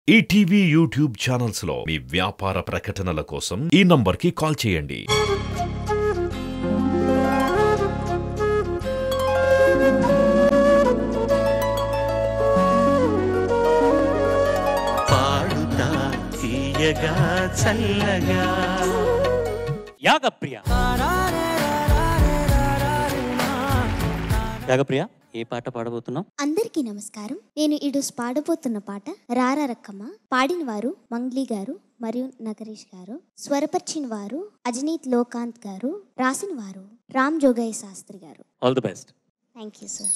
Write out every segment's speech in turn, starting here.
ETV YouTube channels లో మీ వ్యాపార ప్రకటనల కోసం ఈ నంబర్కి కాల్ చేయండి పాడుతా తీయగా చల్లగా యాగప్రియ యాగప్రియ ఏ పాట పాడబోతున్నాం అందరికీ నమస్కారం నేను ఇడు పాడబోతున్న పాట రారా రక్కమ్మ పాడిన వారు మంగ్లీ గారు మరియు నగరేష్ గారు స్వరపరిచిన వారు అజనీత్ లోకాంత్ గారు రాసిన వారు Ram Jogayya Shastri garu all the best thank you sir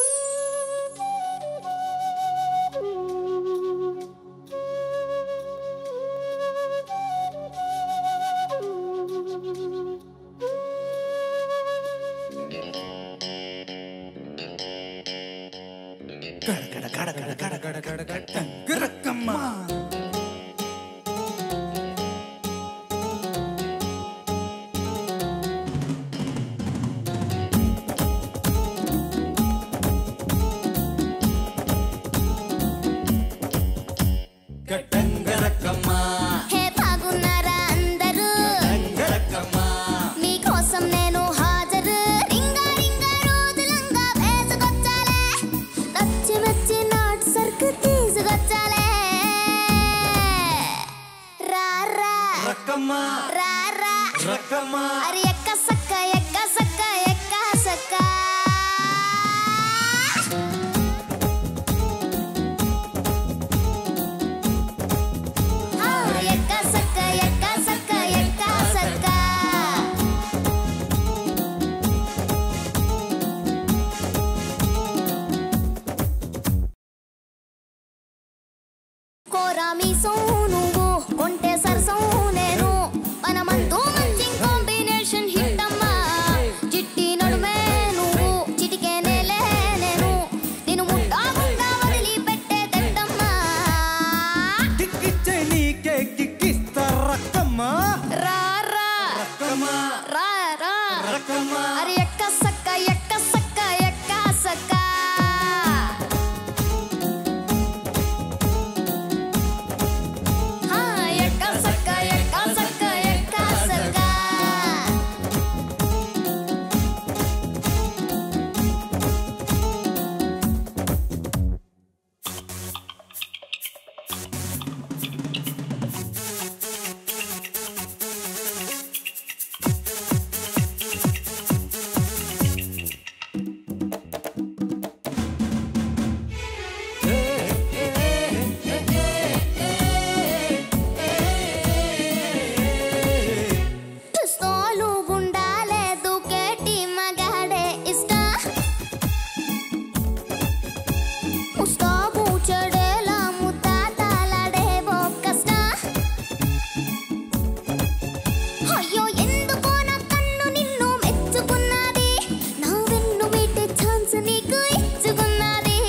hey బాగున్నారా అందరూ మీకోసం నేను హాజరు రింగా రింగా రోజులంగా వేసుకొచ్చాలే నచ్చి మెచ్చి నాటు సరుకు తీసుకొచ్చాలే రా రా రా రా అరే ఎక్క సక్క ఎక్క సక్క ఎక్క సక్క ఆ, ఎక్క సక్క ఎక్క సక్క ఎక్క సక్క కోరామీసం నువ్వు కొంటే సరసం నేను మనమంతూ మంచి కాంబినేషన్ హిట్ అమ్మా చిట్టి నడుమే నువ్వు చిటికే నేలే నేను నేను ముట్టాకుండా వదిలి పెట్టే తెట్టమ్మా కిక్కిచ్చే నీకే కిక్కిస్తా రక్కమ్మా రా రా రక్కమ్మా రా రా రక్కమ్మా అరే ఎక్క సక్క ఎక్క సక్క ఎక్క సక్క హా, ఎక్క సక్క ఎక్క సక్క ఎక్క సక్క పిస్తోలు గుండాలే దూకేటి మగాడే ఇష్టా ముస్తాబు చెడేలా ముద్దాటాలాడే ఓ కష్ట అయ్యో ఎందుకో నా కన్ను నిన్ను మెచ్చుకున్నది నా వెన్ను మీటే ఛాన్స్ నీకు ఇచ్చుకున్నది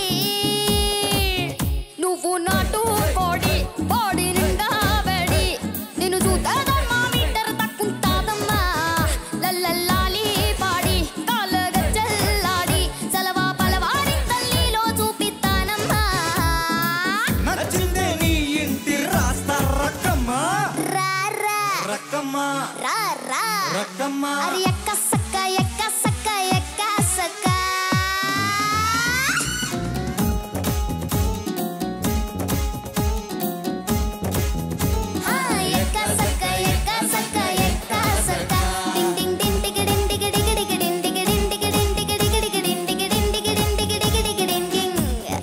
నువ్వు నాటు కోడి బాడీ నిండా వేడి నిన్ను చూద్దా ధర్మామీటర్ తక్కుంటాదమ్మా లల్లల్లాలి పాడి కాలగా చల్లాడి సలవా పలవారి తల్లిలో చూపిస్తానమ్మా నచ్చిందే నీ ఇంటి రాస్తా రక్కమ్మా రా రా రక్కమ్మా రా రా రక్కమ్మా అరే ఎక్క సక్క ఎక్క సక్క ఎక్క సక్క హా, ఎక్క సక్క ఎక్క సక్క ఎక్క సక్క టింగ్ టింగ్ టింగ్ టిగి టింగ్ టిగి టిగి టిగి టింగ్ టిగి టింగ్ టిగి టింగ్ టిగి టిగి టిగి టింగ్ టిగి టింగ్ టిగి టింగ్ టిగి టిగి టిగి టింగ్ టింగ్.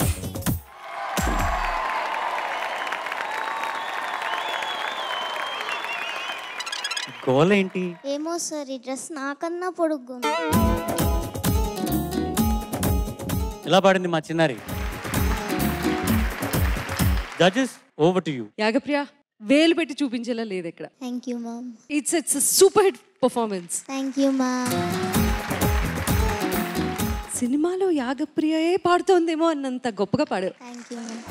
గోల ఏంటి ఏమో సార్ ఈ డ్రెస్ నాకన్నా పొడుగ్గుంది ఎలా పాడింది మా చిన్నారి judges over to you Yagapriya వేలు పెట్టి చూపించేలా లేదు ఇక్కడ thank you ma'am it's it's super hit performance thank you ma'am సినిమాలో యాగప్రియయే పాడుతోందేమో అన్నంత గొప్పగా పాడారు thank you ma'am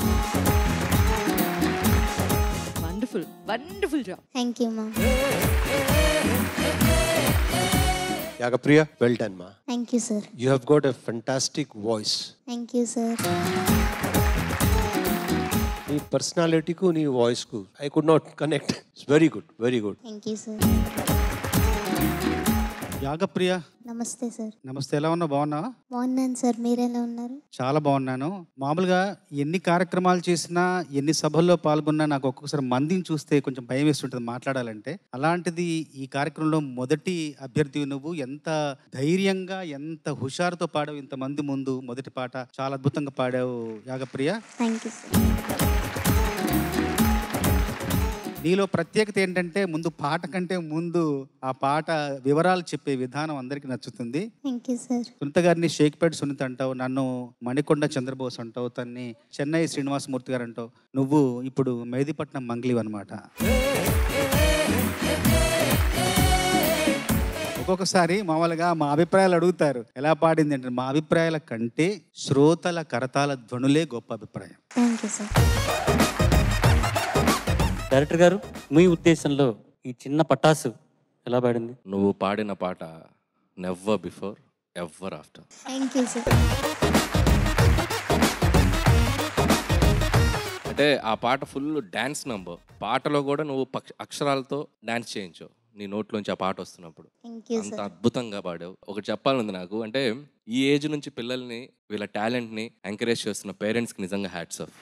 wonderful wonderful job thank you ma'am Yagapriya, well done, ma. Thank you sir You have got a fantastic voice. Thank you sir నీ పర్సనాలిటీకు నీ వాయిస్కు I could not connect it's very good very good thank you sir Yagapriya నమస్తే sir నమస్తే ఎలా ఉన్నావు బాగున్నావా బాగున్నాను సార్ మీరు ఎలా ఉన్నారు చాలా బాగున్నాను మామూలుగా ఎన్ని కార్యక్రమాలు చేసినా ఎన్ని సభల్లో పాల్గొన్నా నాకు ఒక్కొక్కసారి మందిని చూస్తే కొంచెం భయం వేస్తుంటుంది మాట్లాడాలంటే అలాంటిది ఈ కార్యక్రమంలో మొదటి అభ్యర్థి నువ్వు ఎంత ధైర్యంగా ఎంత హుషారుతో పాడావు ఇంతమంది ముందు మొదటి పాట చాలా అద్భుతంగా పాడావు యాగప్రియ థ్యాంక్ యూ సార్ నీలో ప్రత్యేకత ఏంటంటే ముందు పాట కంటే ముందు ఆ పాట వివరాలు చెప్పే విధానం అందరికీ నచ్చుతుంది థ్యాంక్ యూ సార్ సునీత గారిని షేక్పేట్ సునీత అంటావు నన్ను మణికొండ చంద్రబోస్ అంటావు తన్ని చెన్నై శ్రీనివాసమూర్తి గారు అంటావు నువ్వు ఇప్పుడు మెహదీపట్నం మంగ్లీవ్ అనమాట ఒక్కొక్కసారి మామూలుగా మా అభిప్రాయాలు అడుగుతారు ఎలా పాడింది అంటే మా అభిప్రాయాల కంటే శ్రోతల కరతాల ధ్వనులే గొప్ప అభిప్రాయం థ్యాంక్ యూ సార్ డైరెక్టర్ గారు మీ ఉద్దేశంలో ఈ చిన్న పటాసు ఎలా పాడింది నువ్వు పాడిన పాట never before ever after thank you sir అంటే ఆ పాట ఫుల్ డ్యాన్స్ నంబర్ పాటలో కూడా నువ్వు పక్ష- అక్షరాలతో డ్యాన్స్ చేయించావు నీ నోట్లోంచి ఆ పాట వస్తున్నప్పుడు థ్యాంక్ యూ అంత సార్ అద్భుతంగా పాడావు ఒకటి చెప్పాలంది నాకు అంటే ఈ ఏజ్ నుంచి పిల్లల్ని వీళ్ళ టాలెంట్ని ఎంకరేజ్ చేస్తున్న పేరెంట్స్కి నిజంగా హ్యాట్స్ ఆఫ్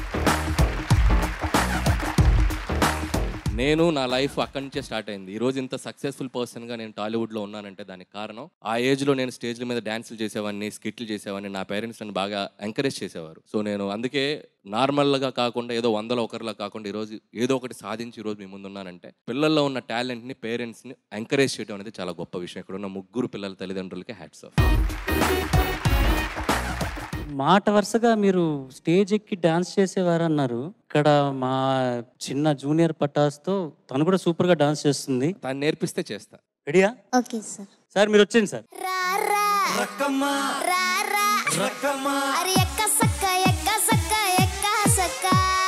నేను నా లైఫ్ అక్కడి నుంచే స్టార్ట్ అయింది ఈ రోజు ఇంత సక్సెస్ఫుల్ పర్సన్గా నేను టాలీవుడ్లో ఉన్నానంటే దానికి కారణం ఆ ఏజ్లో నేను స్టేజ్ల మీద డ్యాన్సులు చేసేవాడిని స్కిట్లు చేసేవాడిని నా పేరెంట్స్ నన్ను బాగా ఎంకరేజ్ చేసేవారు సో నేను అందుకే నార్మల్గా కాకుండా ఏదో వందల ఒకరిలా కాకుండా ఈరోజు ఏదో ఒకటి సాధించి ఈరోజు మీ ముందు ఉన్నానంటే పిల్లల్లో ఉన్న టాలెంట్ని పేరెంట్స్ని ఎంకరేజ్ చేయడం అనేది చాలా గొప్ప విషయం ఇక్కడ ఉన్న ముగ్గురు పిల్లల తల్లిదండ్రులకి హ్యాట్స్ ఆఫ్ మాట వరుసగా మీరు స్టేజ్ ఎక్కి డాన్స్ చేసేవారు అన్నారు ఇక్కడ మా చిన్న జూనియర్ పటాస్తో తను కూడా సూపర్ గా డాన్స్ చేస్తుంది దాన్ని నేర్పిస్తే చేస్తా రెడీయా ఓకే సార్ సార్ మీరు వచ్చేయండి సార్ రక్కమ్మ రక్కమ్మ అరే ఎక్క సక్క ఎక్క సక్క ఎక్క సక్క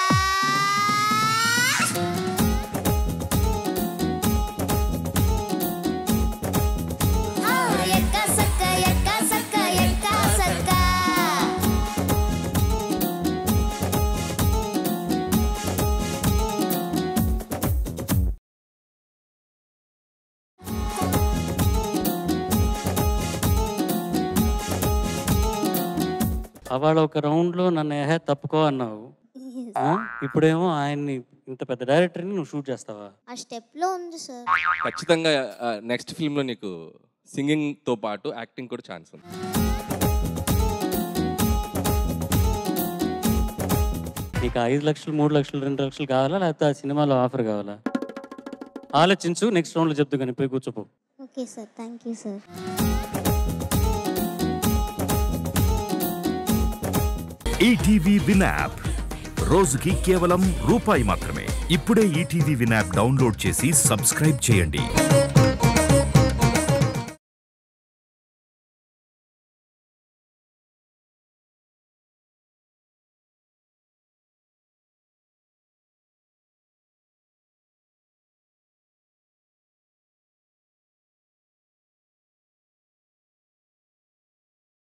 ఎక్క సక్క ఎక్క సక్క ఎక్క సక్క అవాళ ఒక రౌండ్ లో నన్ను ఏహే తప్పుకో అన్నావు ఆ? ఇప్పుడేమో ఆయన్ని ఇంత పెద్ద డైరెక్టర్ని నువ్వు షూట్ చేస్తావా ఆ స్టెప్ లో ఉంది సార్ ఖచ్చితంగా నెక్స్ట్ ఫిల్మ్లో నీకు సింగింగ్తో పాటు యాక్టింగ్ కూడా ఛాన్స్ ఉంది నీకు ఐదు లక్షలు మూడు లక్షలు రెండు లక్షలు కావాలా లేకపోతే ఆ సినిమాలో ఆఫర్ కావాలా ఆలోచించు నెక్స్ట్ రౌండ్లో చెప్తూ కానీ పోయి కూర్చోపో okay sir thank you sir ETV win app రోజుకి కేవలం రూపాయి మాత్రమే ఇప్పుడే ఈటీవీ విన్ యాప్ డౌన్లోడ్ చేసి సబ్స్క్రైబ్ చేయండి